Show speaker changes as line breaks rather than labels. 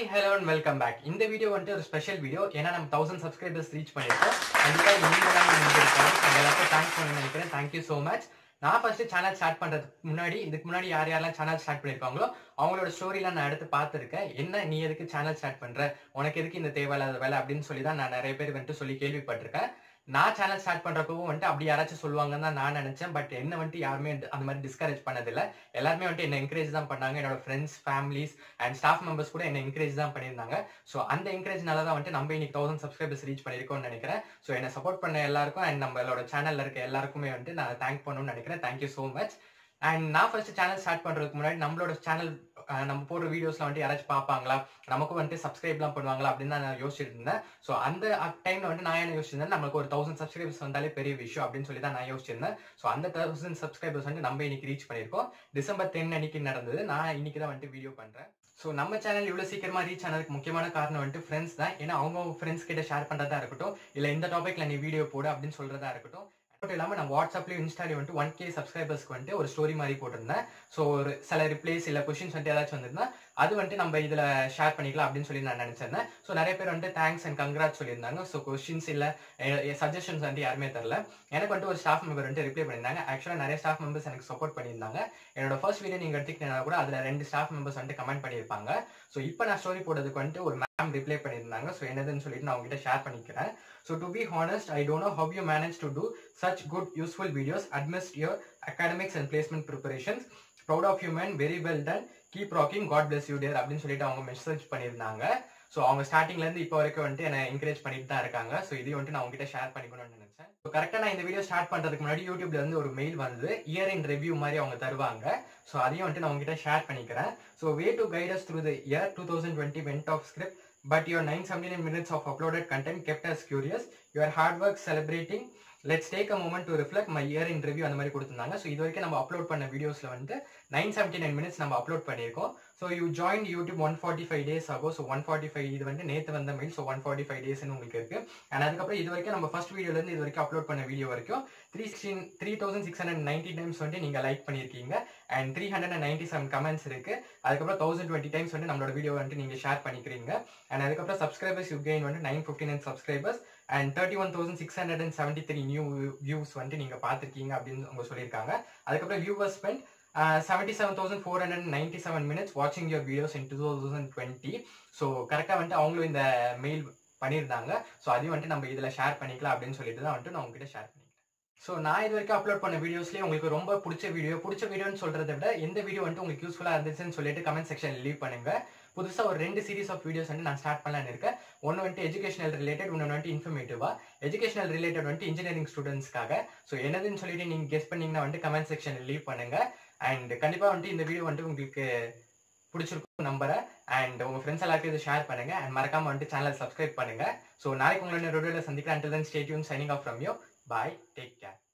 Hello and welcome back இந்த video வந்துட்டு ஒரு ஸ்பெஷல் வீடியோ ஏன்னா நம்ம தௌசண்ட் சப்ஸ்கிரைபர்ஸ் ரீச் பண்ணியிருக்கோம் கண்டிப்பாக நீங்க தான் வந்திருக்காங்க உங்க எல்லாருக்கும் தேங்க்ஸ் பண்ண நினைக்கிறேன் தேங்க்யூ ஸோ மச் நான் ஃபர்ஸ்ட் சேனல் ஸ்டார்ட் பண்றதுக்கு முன்னாடி இதுக்கு முன்னாடி யார் யாரெல்லாம் சேனல் ஸ்டார்ட் பண்ணியிருக்காங்களோ அவங்களோட ஸ்டோரிலாம் நான் எடுத்து பார்த்துருக்கேன் என்ன நீ எதுக்கு சேனல் ஸ்டார்ட் பண்ற உனக்கு எதுக்கு இந்த தேவையில்லாத வேலை அப்படின்னு சொல்லி தான் நான் நிறைய பேர் வந்துட்டு சொல்லி கேள்விப்பட்டிருக்கேன் நான் சேனல் ஸ்டார்ட் பண்றப்பவும் வந்துட்டு அப்படி யாராச்சும் சொல்லுவாங்கன்னு தான் நான் நினைச்சேன் பட் என்ன வந்துட்டு யாருமே அந்த மாதிரி டிஸ்கரேஜ் பண்ணதில்லை எல்லாருமே வந்துட்டு என்ன என்கரேஜ் தான் பண்ணாங்க என்னோட friends families and staff members கூட என்ன என்கரேஜ் தான் பண்ணியிருந்தாங்க ஸோ அந்த என்கரேஜ்னால தான் வந்துட்டு நம்ம இன்னைக்கு தௌசண்ட் சப்ஸ்கிரைபர்ஸ் ரீச் பண்ணியிருக்கோம்னு நினைக்கிறேன் ஸோ என்னை சப்போர்ட் பண்ண எல்லாருக்கும் அண்ட் நம்மளோட சேனல்ல இருக்க எல்லாருக்குமே வந்துட்டு நான் தேங்க் பண்ணணும்னு நினைக்கிறேன் தேங்க்யூ ஸோ மச் அண்ட் நான் ஃபர்ஸ்ட் சேனல் ஸ்டார்ட் பண்றதுக்கு முன்னாடி நம்மளோட சேனல் நம்ம போடுற வீடியோஸ்ல வந்துட்டு யாராச்சும் பார்ப்பாங்களா நமக்கும் வந்துட்டு சப்ஸ்கிரைப்லாம் பண்ணுவாங்களா அப்படின்னு தான் நான் யோசிச்சுட்டு இருந்தேன் ஸோ அந்த டைம்ல வந்துட்டு நான் என்ன யோசிச்சிருந்தேன் நமக்கு ஒரு தௌசண்ட் சப்ஸ்கிரைபர்ஸ் வந்தாலே பெரிய விஷயம் அப்படின்னு சொல்லி தான் நான் யோசிச்சிருந்தேன் ஸோ அந்த தௌசண்ட் சப்ஸ்கிரைபர்ஸ் வந்து நம்ம இன்னைக்கு ரீச் பண்ணியிருக்கோம் டிசம்பர் டென் அன்னைக்கு நடந்தது நான் இன்னைக்கு தான் வந்துட்டு வீடியோ பண்றேன் ஸோ நம்ம சேனல் இவ்வளோ சீக்கிரமா ரீச் ஆனதுக்கு முக்கியமான காரணம் வந்துட்டு ஃப்ரெண்ட்ஸ் தான் ஏன்னா அவங்க ஃப்ரெண்ட்ஸ் கிட்ட ஷேர் பண்றதா இருக்கட்டும் இல்லை இந்த டாபிக்ல நீ வீடியோ போடு அப்படின்னு சொல்றதா இருக்கட்டும் மட்டும் இல்லாமல் நான் வாட்ஸ்அப்லேயும் இன்ஸ்டாலையும் வந்துட்டு ஒன் கே சப்ஸ்கிரைபர்ஸ்க்கு வந்துட்டு ஒரு ஸ்டோரி மாதிரி போட்டிருந்தேன் ஸோ ஒரு சில ரிப்ளைஸ் இல்லை கொஷின்ஸ் வந்துட்டு ஏதாச்சும் வந்திருந்தா அது வந்துட்டு நம்ம இதில் ஷேர் பண்ணிக்கலாம் அப்படின்னு சொல்லி நான் நினச்சிருந்தேன் ஸோ நிறைய பேர் வந்துட்டு தேங்க்ஸ் அண்ட் கங்க்ராட் சொல்லியிருந்தாங்க ஸோ கொஷின்ஸ் இல்லை சஜஷன்ஸ் வந்துட்டு யாருமே தரல எனக்கு வந்துட்டு ஒரு ஸ்டாஃப் மெம்பர் வந்துட்டு ரிப்ளை பண்ணியிருந்தாங்க ஆக்சுவலாக நிறைய ஸ்டாஃப் மெம்பர்ஸ் எனக்கு சப்போர்ட் பண்ணியிருந்தாங்க என்னோட ஃபர்ஸ்ட் வீடியோ நீங்கள் எடுத்துக்கிட்டா கூட அதில் ரெண்டு ஸ்டாஃப் மெம்பர்ஸ் வந்துட்டு கமெண்ட் பண்ணியிருப்பாங்க ஸோ இப்போ நான் ஸ்டோரி போடுறதுக்கு வந்துட்டு ஒரு மேம் ரிப்ளை பண்ணியிருந்தாங்க ஸோ என்னதுன்னு சொல்லிட்டு நான் உங்ககிட்ட ஷேர் பண்ணிக்கிறேன் so to be honest I don't know how you manage to do such good useful videos amidst your academics and placement preparations proud of you man very well done keep rocking god bless you dear அப்படின்னு சொல்லிட்டு அவங்க message பண்ணியிருந்தாங்க so அவங்க ஸ்டார்டிங்ல இருந்து இப்போ வரைக்கும் வந்துட்டு என்ன என்கரேஜ் பண்ணிட்டு தான் இருக்காங்க ஸோ இதையும் வந்துட்டு நான் உங்ககிட்ட ஷேர் பண்ணிக்கணும்னு நினைச்சேன் ஸோ கரெக்டாக நான் இந்த வீடியோ ஸ்டார்ட் பண்றதுக்கு முன்னாடி யூடியூப்ல இருந்து ஒரு மெயில் வந்து இயர் இன் ரிவ்யூ மாதிரி அவங்க தருவாங்க ஸோ அதையும் வந்துட்டு நான் உங்ககிட்ட ஷேர் பண்ணிக்கிறேன் so way to guides through the year two thousand twenty went off script but your 979 minutes of uploaded content kept us curious. Your hard work celebrating. Let's take a moment to reflect my year in review அந்த மாதிரி கொடுத்துருந்தாங்க so இது வரைக்கும் நம்ம upload பண்ண வீடியோஸில் வந்து nine seventy nine minutes நம்ம அப்லோட் பண்ணியிருக்கோம் so you join YouTube one forty five days ஆகும் ஸோ ஒன் ஃபார்ட்டி ஃபைவ் இது வந்து நேற்று வந்த mail so one forty five டேஸ்னு உங்களுக்கு இருக்கு அண்ட் அதுக்கப்புறம் இது வரைக்கும் நம்ம ஃபர்ஸ்ட் வீடியோலேருந்து இது வரைக்கும் அப்லோட் பண்ண வீடியோ வரைக்கும் three sixteen three thousand six hundred ninety times வந்து நீங்கள் லைக் பண்ணியிருக்கீங்க and three hundred and ninety seven comments இருக்கு அதுக்கப்புறம் தௌசண்ட் டுவெண்ட்டி டைம்ஸ் வந்து நம்மளோட வீடியோ வந்துட்டு நீங்கள் ஷேர் பண்ணிக்கிறீங்க அண்ட் அதுக்கப்புறம் சப்ஸ்கிரைபர்ஸ் யூ கெயின் வந்து nine fifty nine subscribers and thirty one thousand six hundred and seventy three new views வந்துட்டு நீங்கள் பார்த்துருக்கீங்க அப்படின்னு அவங்க சொல்லியிருக்காங்க அதுக்கப்புறம் viewers spend seventy seven thousand four hundred ninety seven minutes வாட்சிங் your videos in two thousand twenty so கரெக்டாக வந்துட்டு அவங்களும் இந்த மெயில் பண்ணியிருந்தாங்க ஸோ அதையும் வந்துட்டு நம்ம இதில் ஷேர் பண்ணிக்கலாம் அப்படின்னு சொல்லிட்டு தான் வந்துட்டு நான் உங்ககிட்ட ஷேர் பண்ணிக்கிறேன் ஸோ நான் இது வரைக்கும் அப்லோட் பண்ண வீடியோஸ்லேயே உங்களுக்கு ரொம்ப பிடிச்ச வீடியோ பிடிச்ச வீடியோன்னு சொல்கிறத விட எந்த வீடியோ வந்துட்டு உங்களுக்கு யூஸ்ஃபுல்லாக இருந்துச்சுன்னு சொல்லிட்டு கமெண்ட் செக்ஷன் லீவ் பண்ணுங்க புதுசாக ஒரு ரெண்டு சீரிஸ் ஆஃப் வீடியோஸ் வந்து நான் ஸ்டார்ட் பண்ணலான்னு இருக்கேன் ஒன்று வந்துட்டு எஜுகேஷனல் ரிலேட்டட் ஒன்று வந்துட்டு இன்ஃபர்மேட்டிவா எஜுகேஷனல் ரிலேட்டட் வந்துட்டு இன்ஜினியரிங் ஸ்டூடெண்ட்ஸ்க்காக ஸோ என்னதுன்னு சொல்லிட்டு நீங்கள் கெஸ் பண்ணீங்கன்னா வந்துட்டு கமெண்ட் செக்ஷன் லீவ் பண்ணுங்க அண்ட் கண்டிப்பாக வந்துட்டு இந்த வீடியோ வந்துட்டு உங்களுக்கு பிடிச்சிருக்கும் நம்புறேன் அண்ட் உங்க ஃப்ரெண்ட்ஸ் எல்லாருக்கும் இதை ஷேர் பண்ணுங்க அண்ட் மறக்காம வந்துட்டு சேனல் சப்ஸ்கிரைப் பண்ணுங்க ஸோ நாளைக்கு உங்களோட வீடியோவில் சந்திக்கிறேன் until then stay tuned signing off from you bye take care